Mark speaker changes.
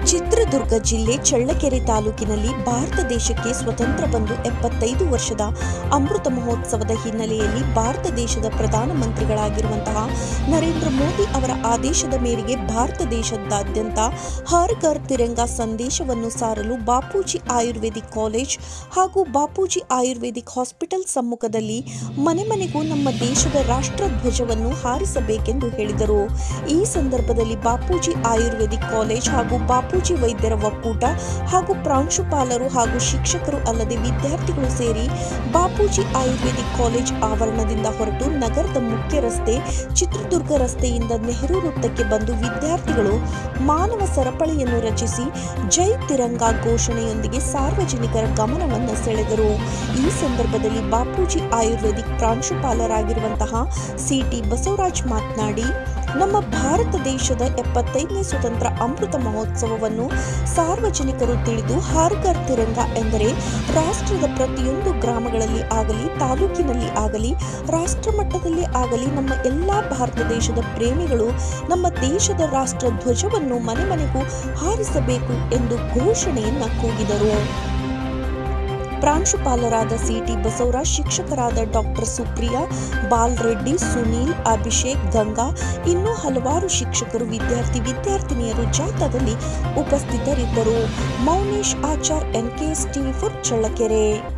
Speaker 1: ಚಿತ್ರದುರ್ಗ ಜಿಲ್ಲೆ ಚಳ್ಳಕೆರೆ ತಾಲೂಕಿನಲ್ಲಿ ಭಾರತ ದೇಶಕ್ಕೆ ಸ್ವತಂತ್ರ ಬಂದು ಎಪ್ಪತ್ತೈದು ವರ್ಷದ ಅಮೃತ ಮಹೋತ್ಸವದ ಹಿನ್ನೆಲೆಯಲ್ಲಿ ಭಾರತ ದೇಶದ ಪ್ರಧಾನಮಂತ್ರಿಗಳಾಗಿರುವಂತಹ ನರೇಂದ್ರ ಮೋದಿ ಅವರ ಆದೇಶದ ಮೇರೆಗೆ ಭಾರತ ದೇಶದಾದ್ಯಂತ ಹರ್ ಘರ್ ತಿರಂಗ ಸಂದೇಶವನ್ನು ಸಾರಲು ಬಾಪೂಜಿ ಆಯುರ್ವೇದಿಕ್ ಕಾಲೇಜ್ ಹಾಗೂ ಬಾಪೂಜಿ ಆಯುರ್ವೇದಿಕ್ ಹಾಸ್ಪಿಟಲ್ ಸಮ್ಮುಖದಲ್ಲಿ ಮನೆ ಮನೆಗೂ ನಮ್ಮ ದೇಶದ ರಾಷ್ಟ್ರಧ್ವಜವನ್ನು ಹಾರಿಸಬೇಕೆಂದು ಹೇಳಿದರು ಈ ಸಂದರ್ಭದಲ್ಲಿ ಬಾಪೂಜಿ ಆಯುರ್ವೇದಿಕ್ ಕಾಲೇಜ್ ಹಾಗೂ ಬಾಪೂಜಿ ವೈದ್ಯರ ಒಕ್ಕೂಟ ಹಾಗೂ ಪ್ರಾಂಶುಪಾಲರು ಹಾಗೂ ಶಿಕ್ಷಕರು ಅಲ್ಲದೆ ವಿದ್ಯಾರ್ಥಿಗಳು ಸೇರಿ ಬಾಪೂಜಿ ಆಯುರ್ವೇದಿಕ್ ಕಾಲೇಜ್ ಆವರಣದಿಂದ ಹೊರಟು ನಗರದ ಮುಖ್ಯ ರಸ್ತೆ ಚಿತ್ರದುರ್ಗ ರಸ್ತೆಯಿಂದ ನೆಹರು ವೃತ್ತಕ್ಕೆ ಬಂದು ವಿದ್ಯಾರ್ಥಿಗಳು ಮಾನವ ಸರಪಳಿಯನ್ನು ರಚಿಸಿ ಜೈ ತಿರಂಗ ಘೋಷಣೆಯೊಂದಿಗೆ ಸಾರ್ವಜನಿಕರ ಗಮನವನ್ನು ಸೆಳೆದರು ಈ ಸಂದರ್ಭದಲ್ಲಿ ಬಾಪೂಜಿ ಆಯುರ್ವೇದಿಕ್ ಪ್ರಾಂಶುಪಾಲರಾಗಿರುವಂತಹ ಸಿಟಿ ಬಸವರಾಜ್ ಮಾತನಾಡಿ ನಮ್ಮ ಭಾರತ ದೇಶದ ಎಪ್ಪತ್ತೈದನೇ ಸ್ವತಂತ್ರ ಅಮೃತ ಮಹೋತ್ಸವವನ್ನು ಸಾರ್ವಜನಿಕರು ತಿಳಿದು ಹರ್ ಘರ್ ತಿರಂಗ ಎಂದರೆ ರಾಷ್ಟ್ರದ ಪ್ರತಿಯೊಂದು ಗ್ರಾಮಗಳಲ್ಲಿ ಆಗಲಿ ತಾಲೂಕಿನಲ್ಲಿ ಆಗಲಿ ರಾಷ್ಟ್ರ ಮಟ್ಟದಲ್ಲಿ ಆಗಲಿ ನಮ್ಮ ಎಲ್ಲ ಭಾರತ ದೇಶದ ಪ್ರೇಮಿಗಳು ನಮ್ಮ ದೇಶದ ರಾಷ್ಟ್ರ ಧ್ವಜವನ್ನು ಮನೆ ಮನೆಗೂ ಹಾರಿಸಬೇಕು ಎಂದು ಘೋಷಣೆಯನ್ನ ಕೂಗಿದರು ಪ್ರಾಂಶುಪಾಲರಾದ ಸಿಟಿ ಬಸವರಾಜ್ ಶಿಕ್ಷಕರಾದ ಡಾಕ್ಟರ್ ಸುಪ್ರಿಯಾ ಬಾಲ್ರೆಡ್ಡಿ ಸುನೀಲ್ ಅಭಿಷೇಕ್ ಗಂಗಾ ಇನ್ನೂ ಹಲವಾರು ಶಿಕ್ಷಕರು ವಿದ್ಯಾರ್ಥಿ ವಿದ್ಯಾರ್ಥಿನಿಯರು ಜಾಥಾದಲ್ಲಿ ಉಪಸ್ಥಿತರಿದ್ದರು Mounesh Achar NKS TV four Challakere